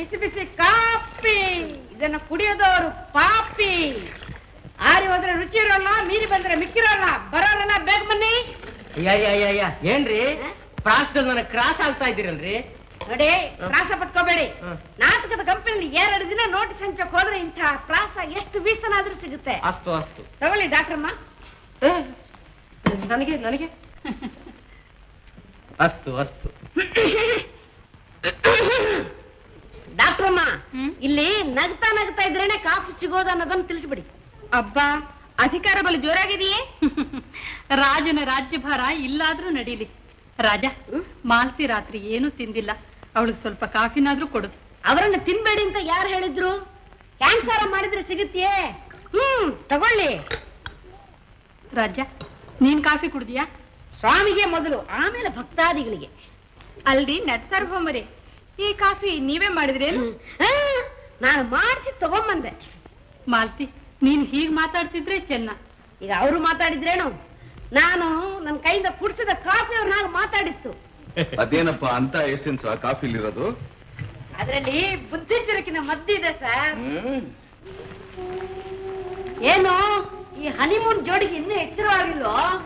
ಬಿಸಿ ಬಿಸಿ copy ಇದನ್ನ ಕುಡಿಯೋದವರು ಪಾಪಿ ಆರಿ ಹೋದ್ರೆ ರುಚಿ ಇರೋಲ್ಲ ಮೀರಿ ಬಂದ್ರೆ ಮಿಕ್ಕಿರೋಲ್ಲ ಬರೋರೆಲ್ಲ ಬೇಗ ಬನ್ನಿ ಅಯ್ಯ ಏನ್ರಿ ಪ್ರಾಸ್ದಲ್ಲಿ ನನಗೆ ಕ್ರಾಸ್ ಆಗ್ತಾ ಇದ್ದೀರಲ್ರಿ ನೋಡಿ ಪ್ರಾಸ ಪಟ್ಕೋಬೇಡಿ ಹ್ಮ್. ನಾಟಕದ ಕಂಪನಿಲಿ ಎರಡು ದಿನ ನೋಟಿಸ್ ಹಂಚಕ್ ಹೋದ್ರೆ ಇಂಥ ಪ್ರಾಸ ಎಷ್ಟು ವೀಸನಾದ್ರೂ ಸಿಗುತ್ತೆ ಅಸ್ತು ಅಸ್ತು ತಗೊಳ್ಳಿ ಡಾಕ್ಟ್ರಮ್ಮ ಏ, ನನಗೆ ನನಗೆ ಅಸ್ತು ಅಸ್ತು ಡಾಕ್ಟ್ರಮ್ಮ ಇಲ್ಲಿ ನಗ್ತಾ ನಗ್ತಾ ಇದ್ರೇನೆ ಕಾಫಿ ಸಿಗೋದು ಅನ್ನೋದನ್ನ ತಿಳಿಸ್ಬಿಡಿ ಅಬ್ಬಾ ಅಧಿಕಾರ ಬಲು ಜೋರಾಗಿದೆಯೇ ರಾಜನ ರಾಜ್ಯಭಾರ ಇಲ್ಲಾದ್ರೂ ನಡೀಲಿ ರಾಜ ಮಾಲ್ತಿ ರಾತ್ರಿ ಏನು ತಿಂದಿಲ್ಲ ಅವಳಿಗೆ ಸ್ವಲ್ಪ ಕಾಫಿನಾದ್ರೂ ಕೊಡು ಅವರನ್ನ ತಿನ್ಬೇಡಿ ಅಂತ ಯಾರು ಹೇಳಿದ್ರು ಕ್ಯಾನ್ಸರ್ ಮಾಡಿದ್ರೆ ಸಿಗುತ್ತೆಯೇ ಹ್ಮ್ ತಗೊಳ್ಳಿ ರಾಜ ನೀನ್ ಕಾಫಿ ಕುಡ್ದಿಯಾ ಸ್ವಾಮಿಗೆ ಮೊದಲು ಆಮೇಲೆ ಭಕ್ತಾದಿಗಳಿಗೆ ಅಲ್ರಿ ನಟ್ ಸಾರ್ವಭೌಮರೇ ಈ ಕಾಫಿ ನೀವೇ ಮಾಡಿದ್ರೇನು ಆ, ನಾನು ಮಾಡಿಸಿ ತಗೊಂಬಂದೆ ಮಾಲ್ತಿ ನೀನ್ ಹೀಗ್ ಮಾತಾಡ್ತಿದ್ರೆ ಚೆನ್ನ ಈಗ ಅವರು ಮಾತಾಡಿದ್ರೇನು ನಾನು ನನ್ನ ಕೈಯಿಂದ ಕುಡಿಸಿದ ಕಾಫಿ ಅವ್ರನ್ನಾಗ ಮಾತಾಡಿಸ್ತು ಅದೇನಪ್ಪ ಅಂತ ಎಸೆನ್ಸ್ ಆ ಕಾಫಿಲಿರೋದು ಅದರಲ್ಲಿ ಬುದ್ಧಿ ಚುರುಕಿನ ಮದ್ದಿದೆ ಸರ್ ಏನು ಈ ಹನಿಮೂನ್ ಜೋಡಿಗೆ ಇನ್ನೂ ಎಚ್ಚರವಾಗಿಲ್ವೋ